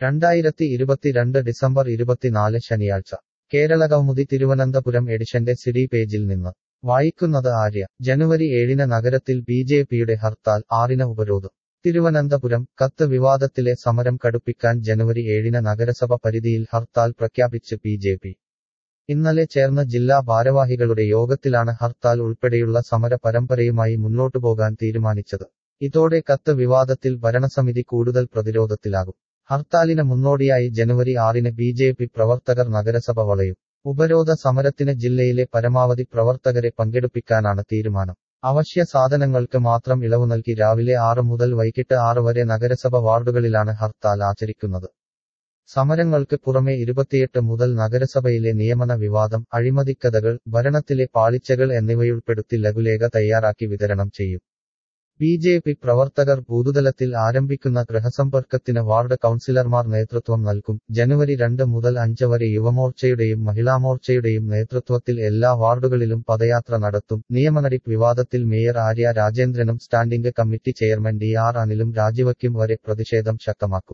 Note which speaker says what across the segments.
Speaker 1: രണ്ടായിരത്തി ഇരുപത്തിരണ്ട് ഡിസംബർ ഇരുപത്തിനാല് ശനിയാഴ്ച കേരളകൗമുദി തിരുവനന്തപുരം എഡിഷന്റെ സിഡി പേജിൽ നിന്ന് വായിക്കുന്നത് ആര്യ ജനുവരി ഏഴിന് നഗരത്തിൽ ബി ജെ പിയുടെ ഹർത്താൽ ആറിന് ഉപരോധം തിരുവനന്തപുരം കത്ത് വിവാദത്തിലെ സമരം കടുപ്പിക്കാൻ ജനുവരി ഏഴിന് നഗരസഭ പരിധിയിൽ ഹർത്താൽ പ്രഖ്യാപിച്ച് ബി ജെ പി ഇന്നലെ ചേർന്ന ജില്ലാ ഭാരവാഹികളുടെ യോഗത്തിലാണ് ഹർത്താൽ ഉൾപ്പെടെയുള്ള സമര പരമ്പരയുമായി മുന്നോട്ടുപോകാൻ തീരുമാനിച്ചത് ഇതോടെ കത്ത് വിവാദത്തിൽ ഭരണസമിതി കൂടുതൽ പ്രതിരോധത്തിലാകും ഹർത്താലിന് മുന്നോടിയായി ജനുവരി ആറിന് ബി ജെ പി പ്രവർത്തകർ നഗരസഭ വളയും ഉപരോധ സമരത്തിന് ജില്ലയിലെ പരമാവധി പ്രവർത്തകരെ പങ്കെടുപ്പിക്കാനാണ് തീരുമാനം അവശ്യ സാധനങ്ങൾക്ക് മാത്രം ഇളവ് നൽകി രാവിലെ ആറ് മുതൽ വൈകിട്ട് ആറ് വരെ നഗരസഭ വാർഡുകളിലാണ് ഹർത്താൽ ആചരിക്കുന്നത് സമരങ്ങൾക്ക് പുറമെ ഇരുപത്തിയെട്ട് മുതൽ നഗരസഭയിലെ നിയമന വിവാദം അഴിമതിക്കഥകൾ ഭരണത്തിലെ പാളിച്ചകൾ എന്നിവയുൾപ്പെടുത്തി ലഘുലേഖ തയ്യാറാക്കി വിതരണം ചെയ്യും ബി ജെ പി പ്രവർത്തകർ ബൂതുതലത്തിൽ ആരംഭിക്കുന്ന ഗൃഹസമ്പർക്കത്തിന് വാർഡ് കൗൺസിലർമാർ നേതൃത്വം നൽകും ജനുവരി രണ്ട് മുതൽ അഞ്ച് വരെ യുവമോർച്ചയുടെയും മഹിളാമോർച്ചയുടെയും നേതൃത്വത്തിൽ എല്ലാ വാർഡുകളിലും പദയാത്ര നടത്തും നിയമനടിപ്പ് വിവാദത്തിൽ മേയർ ആര്യ രാജേന്ദ്രനും standing committee chairman D R അനിലും രാജിവയ്ക്കും വരെ പ്രതിഷേധം ശക്തമാക്കും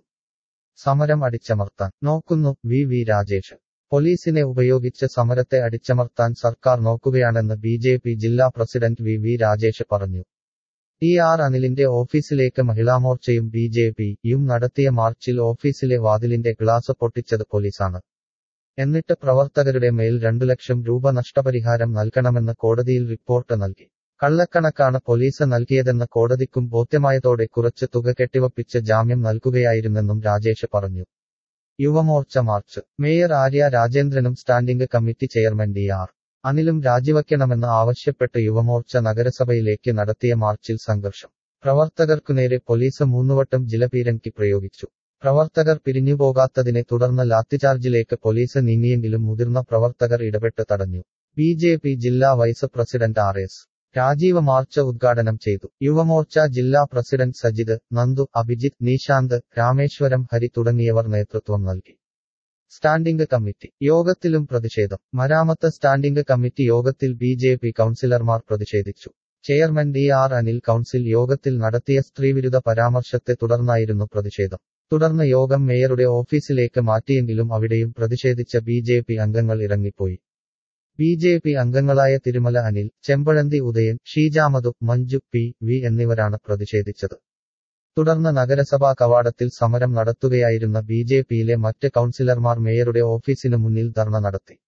Speaker 1: സമരം അടിച്ചമർത്താൻ നോക്കുന്നു വി വി രാജേഷ് പോലീസിനെ ഉപയോഗിച്ച് സമരത്തെ അടിച്ചമർത്താൻ സർക്കാർ നോക്കുകയാണെന്ന് ബി ജെ പി ജില്ലാ പ്രസിഡന്റ് വി വി രാജേഷ് പറഞ്ഞു ടി ആർ അനിലിന്റെ ഓഫീസിലേക്ക് മഹിളാമോർച്ചയും ബി ജെ പിയും നടത്തിയ മാർച്ചിൽ ഓഫീസിലെ വാതിലിന്റെ ഗ്ലാസ് പൊട്ടിച്ചത് പോലീസാണ് എന്നിട്ട് പ്രവർത്തകരുടെ മേൽ രണ്ടു ലക്ഷം രൂപ നഷ്ടപരിഹാരം നൽകണമെന്ന് കോടതിയിൽ റിപ്പോർട്ട് നൽകി കള്ളക്കണക്കാണ് പോലീസ് നൽകിയതെന്ന് കോടതിക്കും ബോധ്യമായതോടെ കുറച്ച് തുക കെട്ടിവപ്പിച്ച് ജാമ്യം നൽകുകയായിരുന്നെന്നും രാജേഷ് പറഞ്ഞു യുവമോർച്ച മാർച്ച് മേയർ ആര്യ രാജേന്ദ്രനും standing committee chairman D R അനിലും രാജിവയ്ക്കണമെന്ന് ആവശ്യപ്പെട്ട് യുവമോർച്ച നഗരസഭയിലേക്ക് നടത്തിയ മാർച്ചിൽ സംഘർഷം പ്രവർത്തകർക്കുനേരെ പോലീസ് മൂന്നുവട്ടം ജിലപീരങ്കി പ്രയോഗിച്ചു പ്രവർത്തകർ പിരിഞ്ഞുപോകാത്തതിനെ തുടർന്ന് ലാത്തിചാർജിലേക്ക് പോലീസ് നീങ്ങിയെങ്കിലും മുതിർന്ന പ്രവർത്തകർ ഇടപെട്ട് തടഞ്ഞു ബി ജെ പി ജില്ലാ vice president R S Rajeev march ഉദ്ഘാടനം ചെയ്തു യുവമോർച്ച ജില്ലാ പ്രസിഡന്റ് സജിത് നന്ദു അഭിജിത്ത് നിശാന്ത് രാമേശ്വരം ഹരി തുടങ്ങിയവർ നേതൃത്വം നൽകി സ്റ്റാൻഡിംഗ് കമ്മിറ്റി യോഗത്തിലും പ്രതിഷേധം മരാമത്ത് സ്റ്റാൻഡിംഗ് കമ്മിറ്റി യോഗത്തിൽ ബി ജെ പി കൗൺസിലർമാർ പ്രതിഷേധിച്ചു chairman D R Anil council യോഗത്തിൽ നടത്തിയ സ്ത്രീവിരുദ്ധ പരാമർശത്തെ തുടർന്നായിരുന്നു പ്രതിഷേധം തുടർന്ന് യോഗം മേയറുടെ ഓഫീസിലേക്ക് മാറ്റിയെങ്കിലും അവിടെയും പ്രതിഷേധിച്ച ബി ജെ പി അംഗങ്ങൾ ഇറങ്ങിപ്പോയി ബി ജെ പി അംഗങ്ങളായ തിരുമല അനിൽ ചെമ്പഴന്തി ഉദയൻ ഷീജാമധു മഞ്ജു പി വി എന്നിവരാണ് പ്രതിഷേധിച്ചത് തുടർന്ന് നഗരസഭാ കവാടത്തിൽ സമരം നടത്തുകയായിരുന്ന ബി ജെ പിയിലെ മറ്റ് കൗൺസിലർമാർ മേയറുടെ ഓഫീസിനു മുന്നിൽ ധർണ നടത്തി